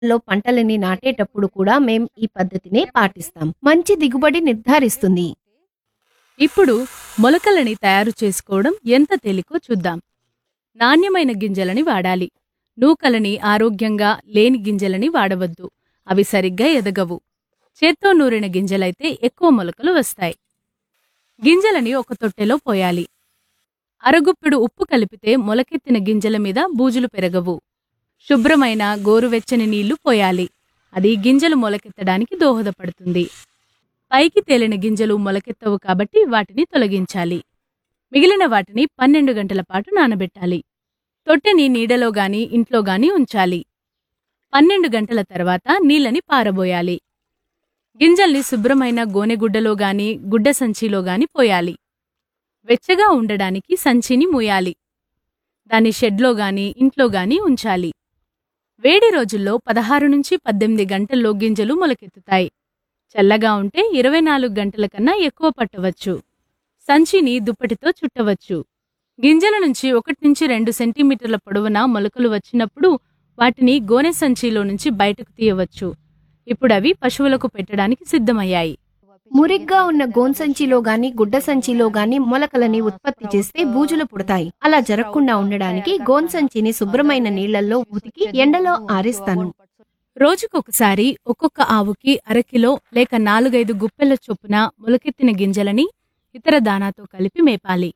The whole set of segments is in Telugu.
లో పంటలని నాటేటప్పుడు కూడా మేం ఈ పద్ధతినే పాటిస్తాం మంచి దిగుబడి నిర్ధారిస్తుంది ఇప్పుడు మొలకలని తయారు చేసుకోవడం ఎంత తేలికో చూద్దాం నాణ్యమైన గింజలని వాడాలి నూకలని ఆరోగ్యంగా లేని గింజలని వాడవద్దు అవి సరిగ్గా ఎదగవు చేత్తో నూరిన గింజలైతే ఎక్కువ మొలకలు వస్తాయి గింజలని ఒక తొట్టెలో పోయాలి అరగుప్పెడు ఉప్పు కలిపితే మొలకెత్తిన గింజల మీద బూజులు పెరగవు శుభ్రమైన గోరువెచ్చని నీళ్లు పోయాలి అది గింజలు మొలకెత్తడానికి దోహదపడుతుంది పైకి తేలిన గింజలు మొలకెత్తవు కాబట్టి వాటిని తొలగించాలి మిగిలిన వాటిని పన్నెండు గంటల పాటు నానబెట్టాలి తొట్టెని నీడలో గాని ఇంట్లో గాని ఉంచాలి పన్నెండు గంటల తర్వాత నీళ్ళని పారబోయాలి గింజల్ని శుభ్రమైన గోనెగుడ్డలో గాని గుడ్డ సంచిలో గాని పోయాలి వెచ్చగా ఉండడానికి సంచిని మూయాలి దాన్ని షెడ్లో గాని ఇంట్లో గాని ఉంచాలి వేడి రోజుల్లో పదహారు నుంచి పద్దెనిమిది గంటల్లో గింజలు మొలకెత్తుతాయి చల్లగా ఉంటే ఇరవై నాలుగు గంటల కన్నా ఎక్కువ పట్టవచ్చు సంచిని దుప్పటితో చుట్టవచ్చు గింజల నుంచి ఒకటి నుంచి రెండు సెంటీమీటర్ల పొడవున మొలకలు వచ్చినప్పుడు వాటిని గోనె సంచిలో నుంచి బయటకు తీయవచ్చు ఇప్పుడు అవి పశువులకు పెట్టడానికి సిద్ధమయ్యాయి మురిగ్గా ఉన్న గోన్ సంచిలో గాని గుడ్డ సంచిలో గాని మొలకలని ఉత్పత్తి చేస్తే బూజులు పుడతాయి అలా జరగకుండా ఉండడానికి గోన్ సంచిని శుభ్రమైన నీళ్లలో ఉతికి ఎండలో ఆరేస్తాను రోజుకొకసారి ఒక్కొక్క ఆవుకి అరకిలో లేక నాలుగైదు గుప్పెల చొప్పున మొలకెత్తిన గింజలని ఇతర దానాతో కలిపి మేపాలి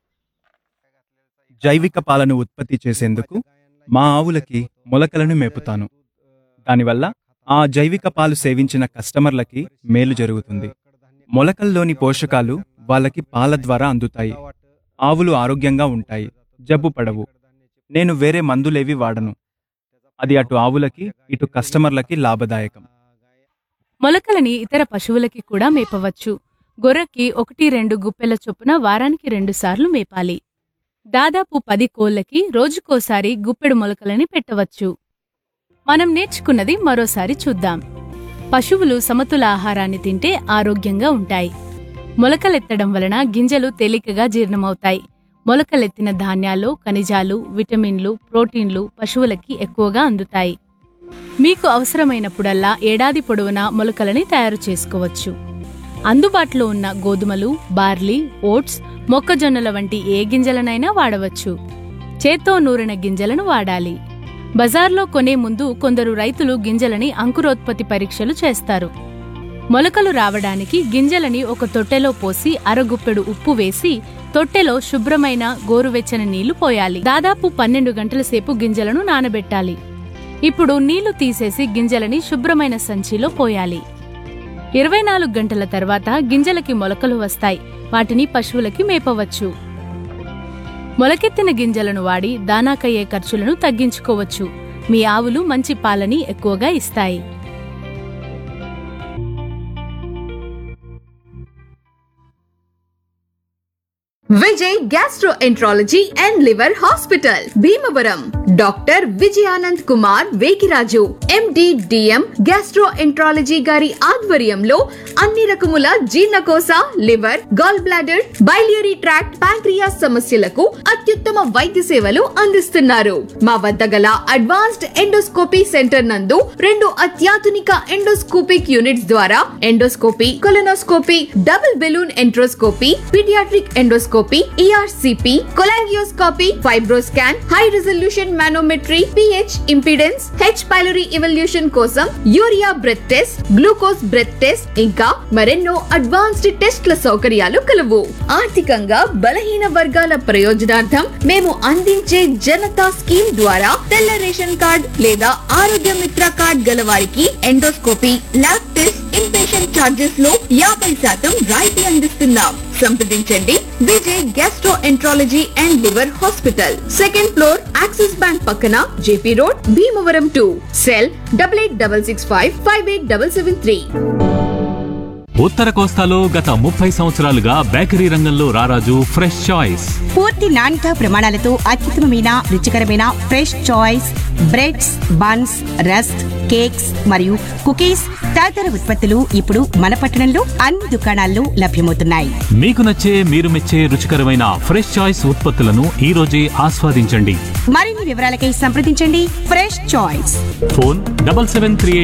జైవిక పాలను ఉత్పత్తి చేసేందుకు మా ఆవులకి మొలకలను మేపుతాను దానివల్ల ఆ జైవిక పాలు సేవించిన కస్టమర్లకి మేలు జరుగుతుంది మొలకల్లోని పోషకాలు వాళ్ళకి పాల ద్వారా అందుతాయి ఆవులు ఆరోగ్యంగా ఉంటాయి జబ్బు పడవు నేను వేరే మందులేవి వాడను అది అటు ఆవులకి ఇటు కస్టమర్లకి లాభదాయకం మొలకలని ఇతర పశువులకి కూడా మేపవచ్చు గొర్రెకి ఒకటి రెండు గుప్పెల చొప్పున వారానికి రెండుసార్లు మేపాలి దాదాపు పది కోళ్లకి రోజుకోసారి గుప్పెడు మొలకలని పెట్టవచ్చు మనం నేర్చుకున్నది మరోసారి చూద్దాం పశువులు సమతుల ఆహారాన్ని తింటే ఆరోగ్యంగా ఉంటాయి మొలకలెత్తడం వలన గింజలు తేలికగా జీర్ణమవుతాయి మొలకలెత్తిన ధాన్యాలు ఖనిజాలు విటమిన్లు ప్రోటీన్లు పశువులకి ఎక్కువగా అందుతాయి మీకు అవసరమైనప్పుడల్లా ఏడాది పొడవునా మొలకలని తయారు చేసుకోవచ్చు అందుబాటులో ఉన్న గోధుమలు బార్లీ ఓట్స్ మొక్కజొన్నల వంటి ఏ గింజలనైనా వాడవచ్చు చేత్తో నూరిన గింజలను వాడాలి బజార్లో కొనే ముందు కొందరు రైతులు గింజలని అంకురోత్పత్తి పరీక్షలు చేస్తారు మొలకలు రావడానికి గింజలని ఒక తొట్టెలో పోసి అరగుప్పెడు ఉప్పు వేసి తొట్టెలో శుభ్రమైన గోరువెచ్చని నీళ్లు పోయాలి దాదాపు పన్నెండు గంటల సేపు గింజలను నానబెట్టాలి ఇప్పుడు నీళ్లు తీసేసి గింజలని శుభ్రమైన సంచిలో పోయాలి ఇరవై నాలుగు గంటల తర్వాత గింజలకి మొలకలు వస్తాయి వాటిని పశువులకి మేపవచ్చు మొలకెత్తిన గింజలను వాడి దానాకయ్యే ఖర్చులను తగ్గించుకోవచ్చు మీ ఆవులు మంచి పాలని ఎక్కువగా ఇస్తాయి Vijay gastroenterology and liver hospital Bhimavaram doctor Vijayanand Kumar Vegiraju MD DM gastroenterology గారి ఆధ్వర్యంలో అన్ని రకముల జీర్ణకోశ liver gall bladder biliary tract pancreas సమస్యలకు అత్యుత్తమ వైద్య సేవలు అందిస్తున్నారు మా వద్ద గల అడ్వాన్స్డ్ ఎండోస్కోపీ సెంటర్ నందు రెండు అత్యాధునిక ఎండోస్కోపిక్ యూనిట్స్ ద్వారా endoscopy colonoscopy double balloon enteroscopy paediatric endoscopy ERCP cholangioscopy FibroScan high resolution manometry pH impedance H pylori evaluation కోసం urea breath test glucose breath test ఇంకా మరెన్నో అడ్వాన్స్డ్ టెస్ట్ల సౌకర్యాలు కలవు ఆర్థికంగా బలహీన వర్గాల ప్రయోజనార్థం మేము అందించే జనతా స్కీమ్ ద్వారా తెల్ల రేషన్ కార్డ్ లేదా ఆరోగ్య మిత్ర కార్డ్ గల వారికి endoscopy lab test inpatient charges లో యాభై శాతం రాయితీ అందిస్తున్నాం సంప్రదించండి Vijay gastroenterology and liver hospital second floor Axis bank పక్కన JP road Bhimavaram two cell double eight double six five five eight double seven three ఉత్తర కోస్తాలో గత ముప్పై సంవత్సరాలుగా బేకరీ రంగంలో రారాజు ఫ్రెష్ చాయిస్ పూర్తి నాణ్యత ప్రమాణాలతో అత్యుత్తమమైన రుచికరమైన fresh choice breads buns rusk cakes మరియు కుకీస్ తదితర ఉత్పత్తులు ఇప్పుడు మన పట్టణంలో అన్ని దుకాణాల్లో లభ్యమవుతున్నాయి మీకు నచ్చే మీరు మెచ్చే రుచికరమైన ఫ్రెష్ చాయిస్ ఉత్పత్తులను ఈ రోజే ఆస్వాదించండి మరిన్ని వివరాలకై సంప్రదించండి fresh choice phone double seven three